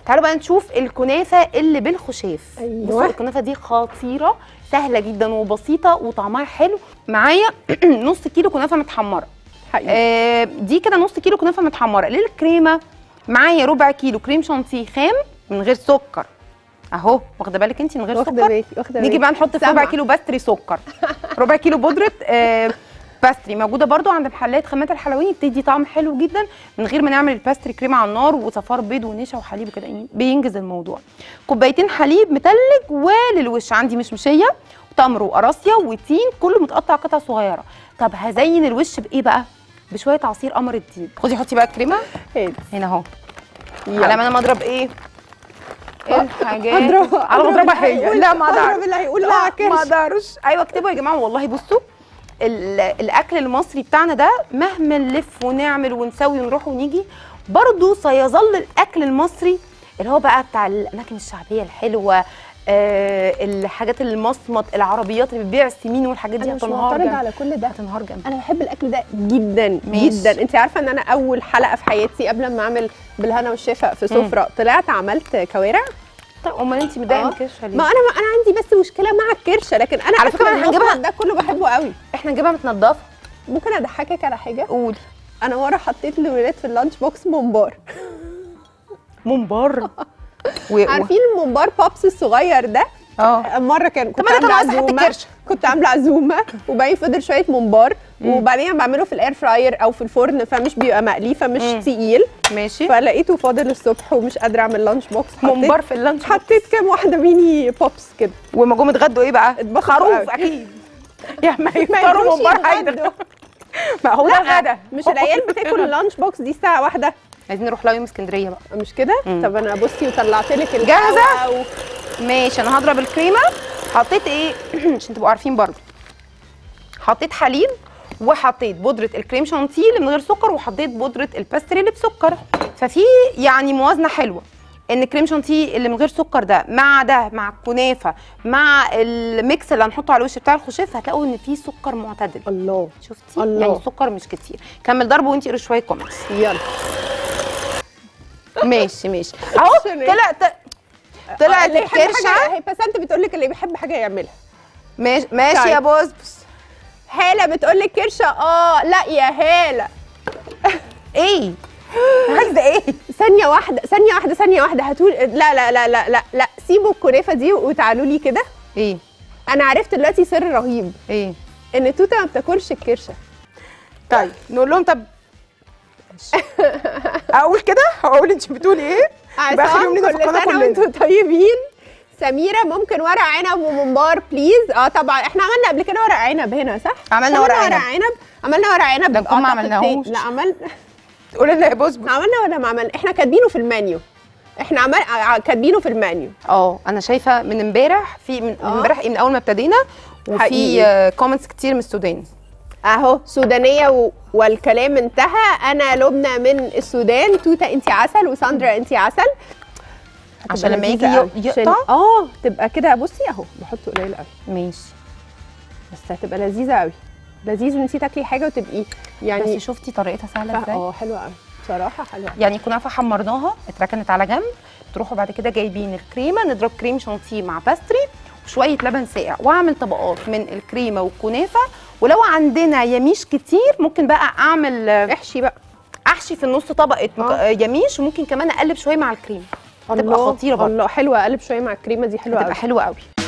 تعالوا بقى نشوف الكنافه اللي بالخشاف أيوة. بصوا الكنافه دي خطيره سهله جدا وبسيطه وطعمها حلو معايا نص كيلو كنافه متحمره حقيقي آه دي كده نص كيلو كنافه متحمره للكريمه معايا ربع كيلو كريم شانتيه خام من غير سكر اهو واخده بالك انت من غير واخده سكر بالي واخده نيجي بالي. بقى نحط في سامعة. ربع كيلو باستري سكر ربع كيلو بودره آه باستري موجوده برضو عند محلات خامات الحلواني بتدي طعم حلو جدا من غير ما نعمل الباستري كريمه على النار وصفار بيض ونشا وحليب وكده يعني بينجز الموضوع كوبايتين حليب متلج وللوش عندي مشمشيه وتمر وقراصيا وتين كله متقطع قطع صغيره طب هزين الوش بايه بقى بشويه عصير قمر الدين خدي حطي بقى الكريمه هادي. هنا اهو يلا. على ما انا مضرب ايه الحاجات أضرب- على أضرب مضربها اللي هي هيقول- لا ما أضرب اقدرش اللي هيقول لا لا ما كرش. اقدرش ايوه اكتبوا يا جماعه والله بصوا ال- الاكل المصري بتاعنا ده مهما نلف ونعمل ونسوي ونروح ونيجي برضه سيظل الاكل المصري اللي هو بقى بتاع الاماكن الشعبيه الحلوه آه الحاجات المصمت العربيات اللي بتبيع السمين والحاجات دي انا مش هتنهار معترضه جنب على كل ده هتنهار جنب انا بحب الاكل ده جدا ماشي. جدا انت عارفه ان انا اول حلقه في حياتي قبل ما اعمل بالهنا والشفا في سفره طلعت عملت كوارع طب امال انت متضايقه آه. من الكرشه ليه؟ ما انا ما انا عندي بس مشكله مع الكرشه لكن انا على فكرة أكل أنا هنجيبها- المصمت ده كله بحبه قوي احنا نجيبها متنضفه ممكن اضحكك على حاجه قولي انا مره حطيت لولاد في اللانش بوكس ممبار ممبار و... و... عارفين الممبار بابس الصغير ده اه مره كان كنت طب ما ده عامله كان عايز حتة عزومه كرشة. كنت عامله عزومه وبعدين فضل شويه ممبار وبعدين بعمله في الاير فراير او في الفرن فمش بيبقى مقلي فمش مم. تقيل ماشي فلقيته فاضل الصبح ومش قادره اعمل لانش بوكس حطيت- ممبار في اللانش حطيت كام واحده ميني بوبس كده وما جم اتغدوا ايه بقى؟ اتبسطوا خروف قوي. اكيد يا ما ما يفطروا يقدروش ممبار يتغدوا. هيدا ما هو ده الغدا مش العيال بتاكل اللانش بوكس دي الساعه واحده عايزين نروح لها يوم اسكندريه بقى مش كده مم. طب انا بصي وطلعت لك جاهزة؟ و... ماشي انا هضرب الكريمه حطيت ايه عشان تبقوا عارفين برضو حطيت حليب وحطيت بودره الكريم شانتيه اللي من غير سكر وحطيت بودره الباستري اللي بسكر ففي يعني موازنه حلوه ان الكريم شانتيه اللي من غير سكر ده مع ده مع الكنافه مع الميكس اللي هنحطه على الوش بتاع الخشاف هتلاقوا ان في سكر معتدل الله شفتي الله. يعني السكر مش كتير كمل ضرب وانتي قري شويه كومنتس يلا ماشي ماشي اهو عشان إيه؟ طلع ط- طلعت اللي يحب حاجه الكرشه هي بسنت بتقول لك اللي بيحب حاجه يعملها ماشي ماشي طيب. يا بوسبس هاله بتقول لك كرشه اه لا يا هاله ايه عايزه ايه ثانيه واحده ثانيه واحده ثانيه واحده هتقول لا لا لا لا لا لا سيبوا الكنافه دي وتعالوا لي كده ايه انا عرفت دلوقتي سر رهيب ايه ان توته ما بتاكلش الكرشه طيب نقول لهم طب اقول كده هقول انت بتقولي ايه يبقى آخر يوم عصام لينا في كل القناه سنه كلنا وانتم طيبين سميره ممكن ورق عنب وممبار بليز اه طبعا احنا عملنا قبل كده ورق عنب هنا صح عملنا ورق عنب. عنب عملنا ورق عنب ده نكون ما أعتقد عملناهوش. تاني. لا عمل تقولي لنا يا بوسبس عملنا ولا ما عملنا احنا كاتبينه في المنيو احنا عمل ع- كاتبينه في المنيو اه انا شايفه من امبارح في من آه. امبارح إيه، من اول ما ابتدينا وفي حقيقي. كومنتس كتير من السودان اهو سودانيه و... والكلام انتهى انا لبنى من السودان توته انت عسل وساندرا انت عسل عشان لما يجي لذيذة قوي. ي- عشان- يقطع اه تبقى كده بصي اهو بحطه قليل قوي ماشي بس هتبقى لذيذه قوي لذيذ ان انت تاكلي حاجه وتبقي يعني بس شفتي طريقتها سهله فا- ازاي اه حلوه قوي بصراحه حلوه قوي يعني كنافه حمرناها اتركنت على جنب تروحوا بعد كده جايبين الكريمه نضرب كريم شانتيه مع باستري وشويه لبن ساقع واعمل طبقات من الكريمه والكنافه ولو عندنا يميش كتير ممكن بقى اعمل آه، احشي بقى احشي في النص طبقه مك- آه. آه، يميش وممكن كمان اقلب شويه مع الكريم هتبقى الله، خطيره برضه الله حلوه اقلب شويه مع الكريمه دي حلوه هتبقى قوي حلوه قوي